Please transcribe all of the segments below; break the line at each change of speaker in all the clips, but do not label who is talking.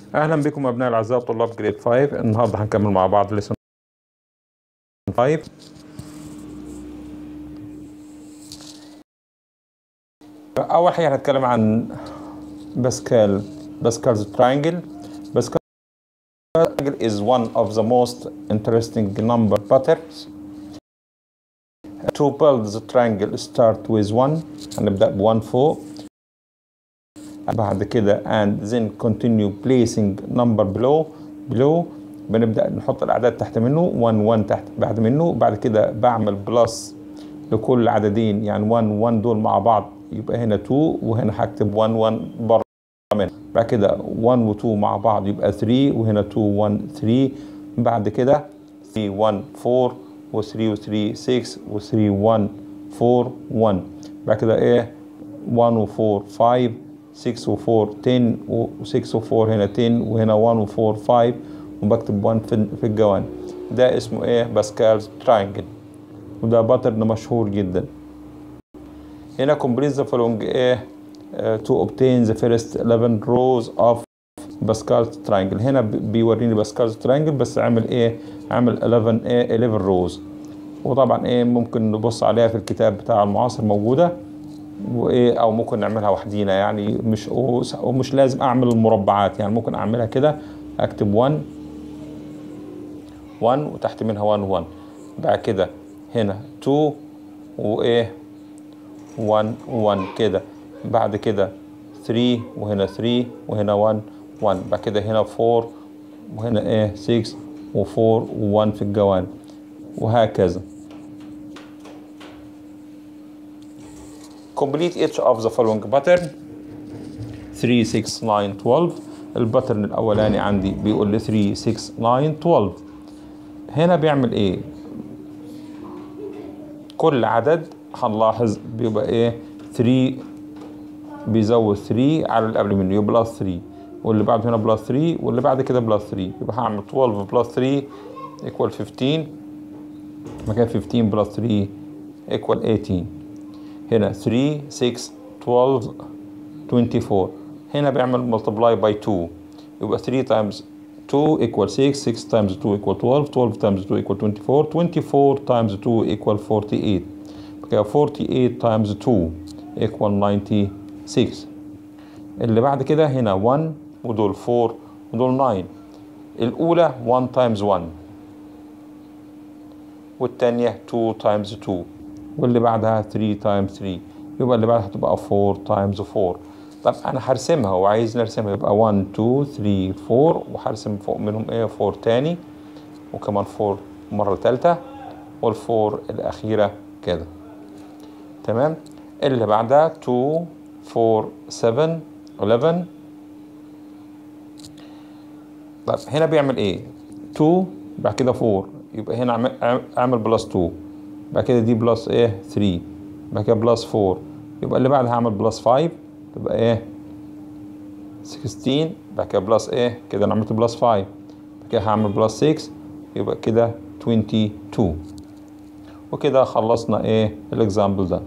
اهلا بكم ابناء الاعزاء طلاب جريد 5 النهارده هنكمل مع بعض ليسون 5 اول حاجه هنتكلم عن باسكال باسكال's triangle باسكال triangle is one of the most interesting number patterns to build the triangle start with 1 هنبدا ب 1 فوق بعد كده and then continue placing number below below بنبدأ نحط الأعداد تحت منه 1 1 تحت بعد منه بعد كده بعمل بلس لكل عددين يعني 1 1 دول مع بعض يبقى هنا 2 وهنا هكتب 1 1 بره منه بعد كده 1 و 2 مع بعض يبقى 3 وهنا 2 1 3 بعد كده 3 1 4 و 3 و 3 6 و 3 1 4 1 بعد كده ايه 1 و 4 5 6 و 4 10 و 6 و 4 هنا 10 وهنا 1 و 4 5 وبكتب 1 في في الجوانب ده اسمه ايه باسكالز تراينجل وده باترن مشهور جدا هنا complete the following ايه uh, to obtain the first 11 rows of باسكالز تراينجل هنا بيوريني باسكالز تراينجل بس عامل ايه عامل 11 ايه 11 روز وطبعا ايه ممكن نبص عليها في الكتاب بتاع المعاصر موجوده وايه او ممكن نعملها وحدينا يعني مش ومش لازم اعمل المربعات يعني ممكن اعملها كده اكتب 1 1 وتحت منها 1 1 بعد كده هنا 2 وايه 1 1 كده بعد كده 3 وهنا 3 وهنا 1 1 بعد كده هنا 4 وهنا ايه 6 و4 و1 في الجوانب وهكذا complete each of the following pattern 3 6 9 12 الباترن الاولاني عندي بيقول لي 3 6 9 12 هنا بيعمل ايه كل عدد هنلاحظ بيبقى ايه 3 بيزود 3 على اللي قبل منه يبقى بلس 3 واللي بعده هنا بلس 3 واللي بعد كده بلس 3 يبقى هعمل 12 بلس 3 equal 15 مكان 15 بلس 3 equal 18 هنا 3 6 12 24 هنا بيعمل multiply by 2 يبقى 3 times 2 equal 6 6 times 2 equal 12 12 times 2 equal 24 24 times 2 equal 48 كده 48 times 2 equal 96 اللي بعد كده هنا 1 ودول 4 ودول 9 الأولى 1 times 1 والتانية 2 times 2 واللي بعدها 3 times 3 يبقى اللي بعدها هتبقى 4 times 4 طب انا هرسمها وعايز نرسمها يبقى 1 2 3 4 وهرسم فوق منهم ايه 4 تاني وكمان 4 مرة تالتة والفور الأخيرة كده تمام اللي بعدها 2 4 7 11 طب هنا بيعمل ايه 2 بعد كده 4 يبقى هنا اعمل اعمل بلس 2 بعد كده دي بلس ايه 3 بعد كده بلس 4 يبقى اللي بعدها هعمل بلس 5 تبقى ايه 16 بعد كده بلس ايه كده انا عملت بلس 5 بعد كده هعمل بلس 6 يبقى كده 22 وكده خلصنا ايه الاكزامبل ده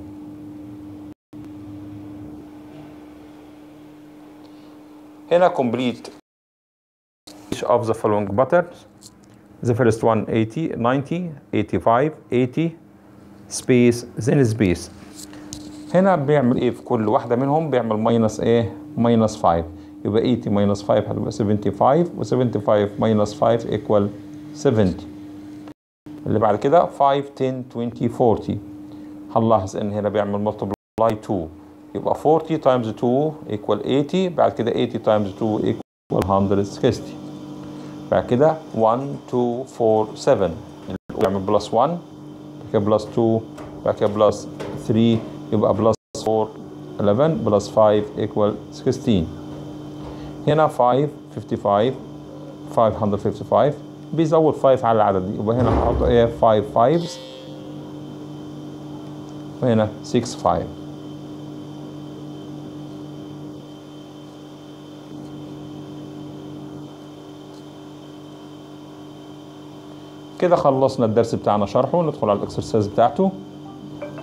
هنا complete each of the following patterns the first one 80 90 85 80 space then space هنا بيعمل ايه في كل واحده منهم بيعمل ماينس ايه ماينس 5 يبقى 80 ماينس 5 هتبقى 75 و75 ماينس 5 ايكوال 70 اللي بعد كده 5 10 20 40 هنلاحظ ان هنا بيعمل ملتبلاي 2 يبقى 40 تايمز 2 ايكوال 80 بعد كده 80 تايمز 2 ايكوال 160 بعد كده 1 2 4 7 يعمل بلس 1 بعد كده بلس 2 بعد كده بلس 3 يبقى بلس 4 11 بلس 5 equal 16 هنا 5 55 555 بيزود 5 على العدد دي يبقى هنا هحط ايه 5 5 وهنا 6 5 كده خلصنا الدرس بتاعنا شرحه ندخل على الاكسرسايز بتاعته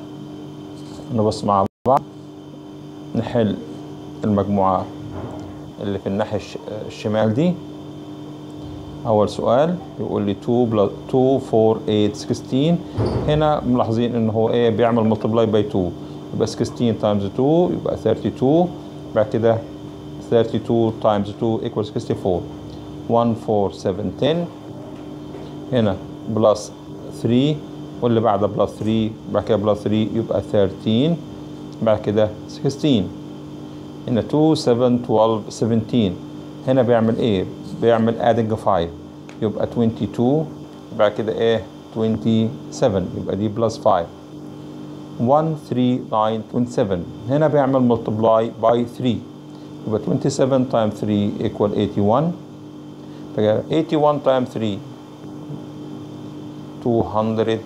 نبص مع بعض نحل المجموعة اللي في الناحية الش- الشمال دي أول سؤال يقول لي 2 بلس 2 4 8 16 هنا ملاحظين إن هو إيه بيعمل ملتبلاي باي 2 يبقى 16 تايمز 2 يبقى 32 بعد كده 32 تايمز 2 equals 64 1 4 7 10 هنا بلس 3 واللي بعده بلس 3 بعد كده بلس 3 يبقى 13 بعد كده 16 هنا 2 7 12 17 هنا بيعمل ايه بيعمل adding 5 يبقى 22 بعد كده ايه 27 يبقى دي بلس 5 1 3 9 27 هنا بيعمل multiply by 3 يبقى 27 times 3 equal 81 بقى 81 times 3 240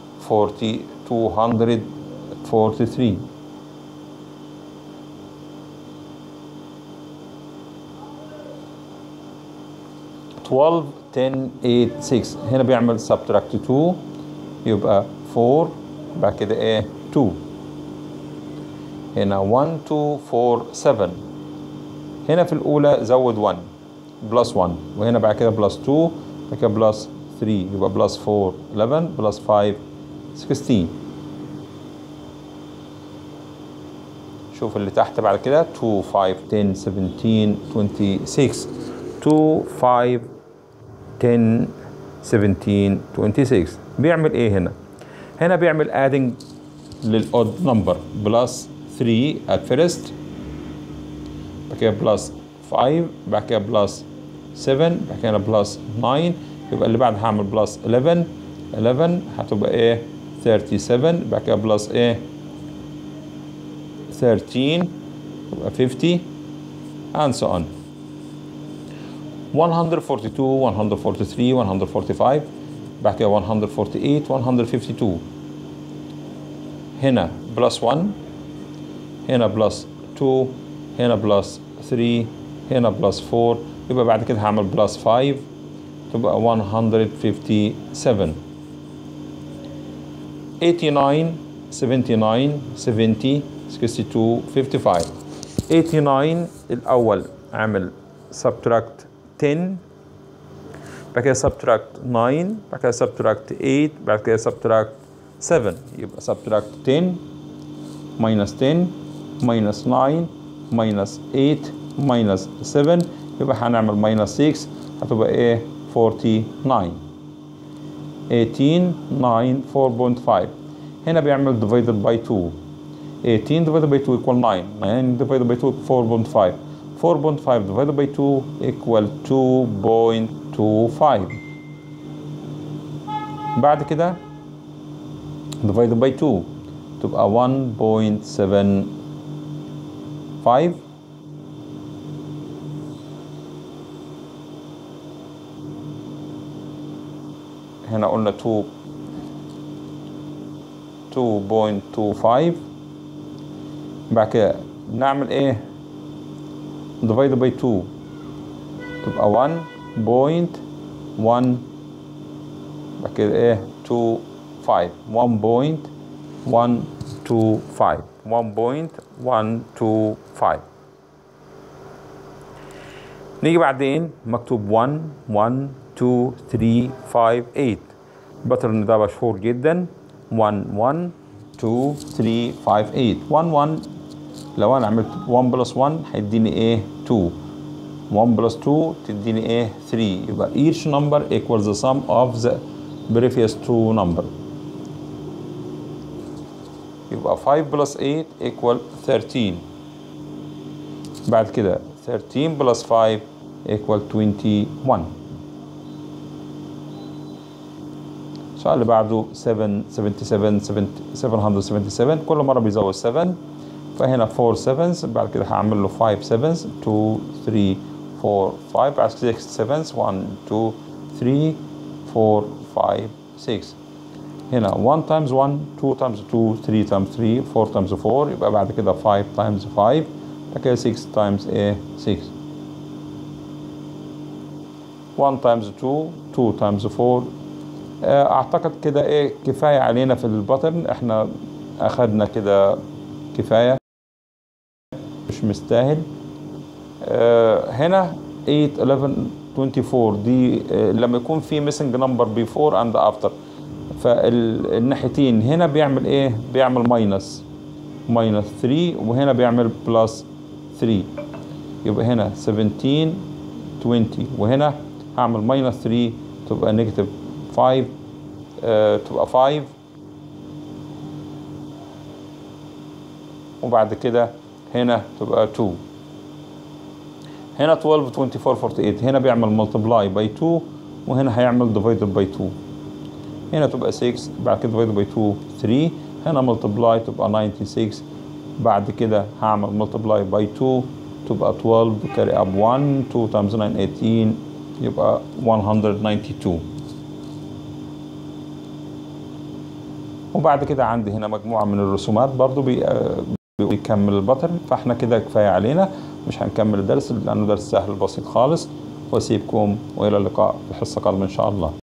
243 12 10 8 6 هنا بيعمل subtract 2 يبقى 4 بعد كده ايه 2 هنا 1 2 4 7 هنا في الأولى زود 1 بلس 1 وهنا بعد كده بلس 2 بعد كده بلس 3 يبقى بلس 4 11 بلس 5 16 شوف اللي تحت بعد كده 2 5 10 17 26 2 5 10 17 26 بيعمل ايه هنا هنا بيعمل adding للاود نمبر بلس 3 at first بعد كده بلس 5 بعد كده بلس 7 بعد كده بلس 9 يبقى اللي بعد هعمل بلس 11 11 هتبقى ايه 37 بعد كده بلس ايه 13 يبقى 50 and so on 142 143 145 بعد كده 148 152 هنا بلس 1 هنا بلس 2 هنا بلس 3 هنا بلس 4 يبقى بعد كده هعمل بلس 5 تبقى 157 89 79 70 62 55 89 الأول عمل subtract 10 بعد كده subtract 9 بعد كده subtract 8 بعد كده subtract 7 يبقى subtract 10 minus 10 minus 9 minus 8 minus 7 يبقى هنعمل minus 6 هتبقى ايه 49 18 9 4.5 هنا بيعمل divided by 2 18 divided by 2 equal 9 9 divided by 2 4.5 4.5 divided by 2 equal 2.25 بعد كده divided by 2 تبقى 1.75 هنا قلنا 2 2.25 بعد كده نعمل ايه divided by 2 تبقى 1.1 بعد كده ايه 25 1.125 1.125 نيجي بعدين مكتوب 1 1 2 3 5 8 الباترن ده مشهور جدا 1 1 2 3 5 8 1 1 لو انا عملت 1 بلس 1 هيديني ايه 2 1 بلس 2 تديني ايه 3 يبقى each number equals the sum of the previous two number يبقى 5 بلس 8 equal 13 بعد كده 13 بلس 5 equal 21 السؤال اللي بعده 7 77 777 كل مرة بيزود 7 فهنا 4 7 بعد كده هعمل له 5 7 2 3 4 5 بعد 6 7 1 2 3 4 5 6 هنا 1 times 1 2 times 2 3 times 3 4 times 4 يبقى بعد كده 5 times 5 بعد كده 6 times a 6 1 times 2 2 times 4 اعتقد كده ايه كفايه علينا في الباترن احنا اخدنا كده كفايه مش مستاهل آه، هنا 8 11 24 دي آه، لما يكون في ميسنج نمبر بيفور اند افتر فالناحيتين هنا بيعمل ايه بيعمل ماينس ماينس 3 وهنا بيعمل بلس 3 يبقى هنا 17 20 وهنا هعمل ماينس 3 تبقى نيجاتيف 5 آه تبقى 5 وبعد كده هنا تبقى 2 هنا 12 24 48 هنا بيعمل ملتبلاي باي 2 وهنا هيعمل ديفايدد باي 2 هنا تبقى 6 بعد كده ديفايدد باي 2 3 هنا ملتبلاي تبقى 96 بعد كده هعمل ملتبلاي باي 2 تبقى 12 كاري اب 1 2 times 9 18 يبقى 192 وبعد كده عندي هنا مجموعة من الرسومات برضو بي بيكمل الباترن فاحنا كده كفاية علينا مش هنكمل الدرس لأنه درس سهل بسيط خالص واسيبكم والى اللقاء في حصة قادمة ان شاء الله